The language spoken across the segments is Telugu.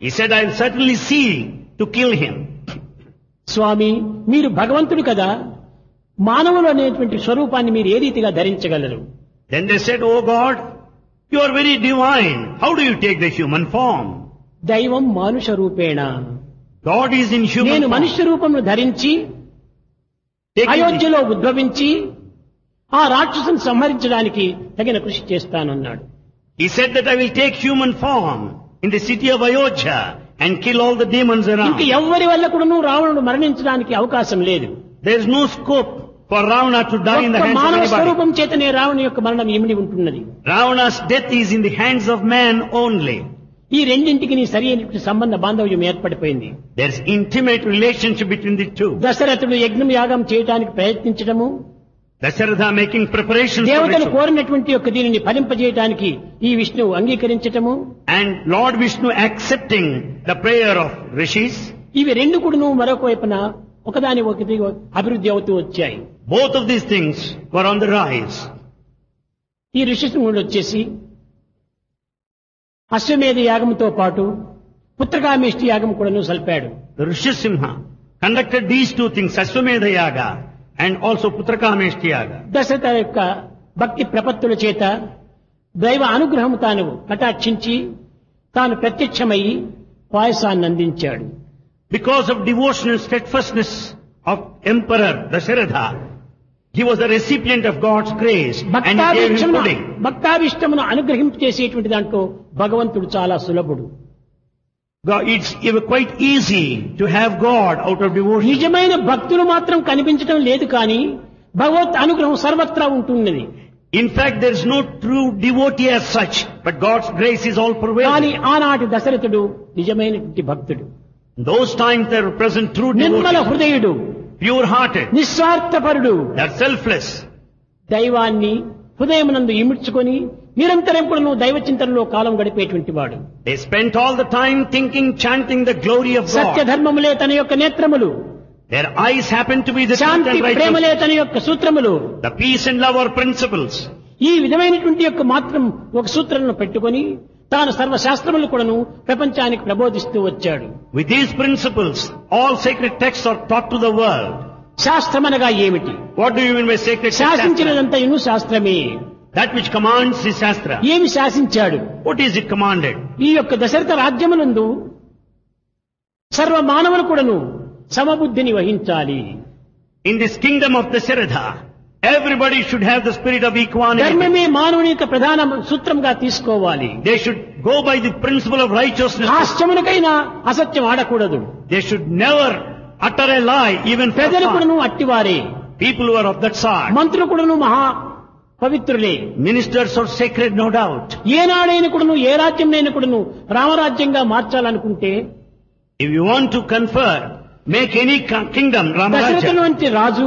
He said, I'll certainly see to kill him. స్వామి మీరు భగవంతుడు కదా మానవులు అనేటువంటి స్వరూపాన్ని మీరు ఏ రీతిగా ధరించగలరు Then they said, Oh God, you are very divine. How do you take the human form? దైవం మానుష రూపేణ God is in human నేను form. మనుష్య రూపమును ధరించి Taking the- అయోధ్యలో ఉద్భవించి ఆ రాక్షసుని సంహరించడానికి తగిన కృషి చేస్తానన్నాడు He said that I will take human form in the city of Ayodhya and kill all the demons ఇంక around. ఎవ్వరి వల్ల కూడాను రావణుడు మరణించడానికి అవకాశం లేదు There is no scope for Ravana to die in the ఒక్క hands of మానవ anybody. స్వరూపం చేతనే రావణి యొక్క మరణం ఇమిడి ఉంటున్నది Ravana's death is in the hands of man only. ఈ రెండింటికి నీ సరి అయినటువంటి సంబంధ బాంధవ్యం ఏర్పడిపోయింది There's intimate relationship between the two. దశరథుడు యజ్ఞం యాగం చేయడానికి ప్రయత్నించడము Dasharatha making preparations for దేవతలు ritual. కోరినటువంటి యొక్క దీనిని ఫలింపజేయడానికి ఈ విష్ణువు అంగీకరించటము And Lord Vishnu accepting the prayer of rishis. ఇవి రెండు కూడాను మరొక వైపున ఒకదాని ఒకటి అభివృద్ధి అవుతూ వచ్చాయి Both of these things were on the rise. ఈ ఋషిశృంగుడు వచ్చేసి అశ్వమేధ యాగంతో పాటు పుత్రకామేష్టి యాగం కూడాను సల్పాడు The Rishisimha conducted these two things, Aswamedha Yaga and also Putrakameshti Yaga. Dasharatha యొక్క భక్తి ప్రపత్తుల చేత దైవ అనుగ్రహం తాను కటాక్షించి తాను ప్రత్యక్షమయ్యి పాయసాన్ని అందించాడు Because of devotional steadfastness of Emperor Dasharatha, he was the recipient of God's grace and he gave him భక్తాభిష్టమును pudding. భక్తాభిష్టమును అనుగ్రహించేసేటువంటి దాంట్లో భగవంతుడు చాలా సులభుడు God, it's quite easy to have God out of devotion. నిజమైన భక్తులు మాత్రం కనిపించడం లేదు కానీ భగవత్ అనుగ్రహం సర్వత్రా ఉంటున్నది In fact, there is no true devotee as such, but God's grace is all కానీ prevailing. ఆనాటి దశరథుడు నిజమైనటువంటి భక్తుడు In those times there were present true Nirmala devotees, హృదయుడు pure-hearted, నిస్వార్థపరుడు they're selfless. దైవాన్ని హృదయమునందు ఇముడ్చుకొని నిరంతరం కూడా నువ్వు దైవ చింతనలో కాలం గడిపేటువంటి వాడు They spent all the time thinking, chanting the glory of Satya God. ధర్మములే తన యొక్క నేత్రములు Their eyes happen to be the truth Shanti and righteousness. ప్రేమలే తన యొక్క సూత్రములు The peace and love are principles. ఈ విధమైనటువంటి యొక్క మాత్రం ఒక సూత్రాలను పెట్టుకొని తాను సర్వశాస్త్రములు కూడాను ప్రపంచానికి ప్రబోధిస్తూ వచ్చాడు With these principles, all sacred texts are taught to the world. శాస్త్రమనగా ఏమిటి What do you mean by sacred text? Shastra? శాసించినదంతయును శాస్త్రమే That which commands is Shastra. ఏమి శాసించాడు What is it commanded? ఈ యొక్క దశరథ రాజ్యమునందు సర్వ మానవులు కూడాను సమబుద్ధిని వహించాలి In this kingdom of Dasharatha, everybody should have the spirit of equanimity. ధర్మమే మానవుని యొక్క ప్రధాన సూత్రంగా తీసుకోవాలి They should go by the principle of righteousness. హాస్యమునకైనా అసత్యం ఆడకూడదు They should never utter a lie, even for ప్రజలు fun. కూడాను అట్టివారే People who are of that sort. మంత్రులు కూడాను మహా పవిత్రులే Ministers are sacred, no doubt. ఏనాడైన కూడాను ఏ రాజ్యంనైనా కూడాను రామరాజ్యంగా మార్చాలనుకుంటే If you want to confer, make any ki- kingdom దశరథుల Ramaraja, వంటి రాజు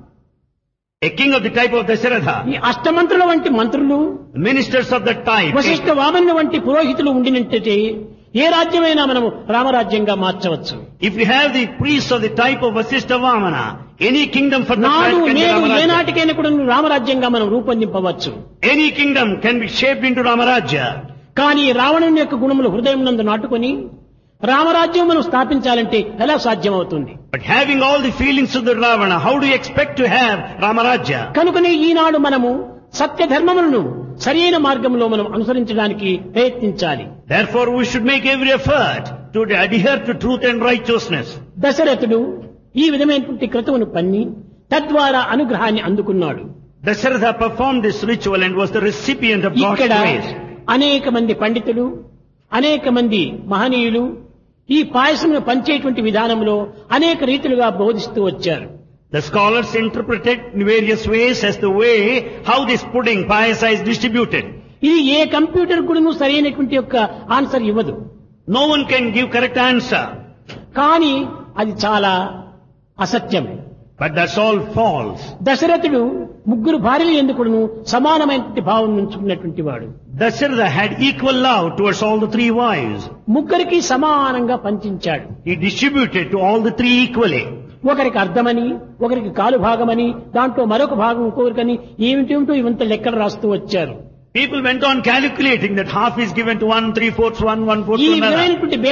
a king of the type of Dasharatha, ఈ అష్టమంత్రుల వంటి మంత్రులు ministers of that type, Vashishtha Vamana వంటి పురోహితులు ఉండినట్టే ఏ రాజ్యమైనా మనము రామరాజ్యంగా మార్చవచ్చు if you have the priests of the type of Vasishtha Vamana, any kingdom for that నాడు type can be నేడు ఏ Ramaraja. నాటికైనా కూడా రామరాజ్యంగా మనం రూపొందింపవచ్చు Any kingdom can be shaped into Ramaraja. కానీ రావణుని యొక్క గుణములు హృదయం నందు నాటుకొని రామరాజ్యం మనం స్థాపించాలంటే ఎలా సాధ్యమవుతుంది But having all the feelings of the Ravana, how do you expect to have Ramaraja? కనుకనే ఈనాడు మనము సత్య ధర్మములను సరైన మార్గంలో మనం అనుసరించడానికి ప్రయత్నించాలి Therefore, we should make every effort to adhere to truth and righteousness. దశరథుడు ఈ విధమైనటువంటి క్రతువును పన్ని తద్వారా అనుగ్రహాన్ని అందుకున్నాడు Dasharatha performed this ritual and was the recipient of God's ఇక్కడ grace. అనేక మంది పండితులు అనేక మంది మహనీయులు ఈ పాయసమును పంచేటువంటి విధానంలో అనేక రీతులుగా బోధిస్తూ వచ్చారు The scholars interpreted in various ways as the way how this pudding, payasa is distributed. ఇది ఏ కంప్యూటర్ కూడా సరైనటువంటి యొక్క ఆన్సర్ ఇవ్వదు No one can give correct answer, కానీ అది చాలా అసత్యమే but that's all false. దశరథుడు ముగ్గురు భార్యలు ఎందుకును సమానమైనటువంటి భావం ఉంచుకున్నటువంటి వాడు Dasharatha had equal love towards all the three wives. ముగ్గురికి సమానంగా పంచించాడు He distributed to all the three equally. ఒకరికి అర్థమని ఒకరికి కాలు భాగమని దాంట్లో మరొక భాగం ఇంకొకరికని ఏమిటేమిటో ఇవంత లెక్కలు రాస్తూ వచ్చారు People went on calculating that half is given to one, three fourths one, one fourth ఈ to another. విధమైనటువంటి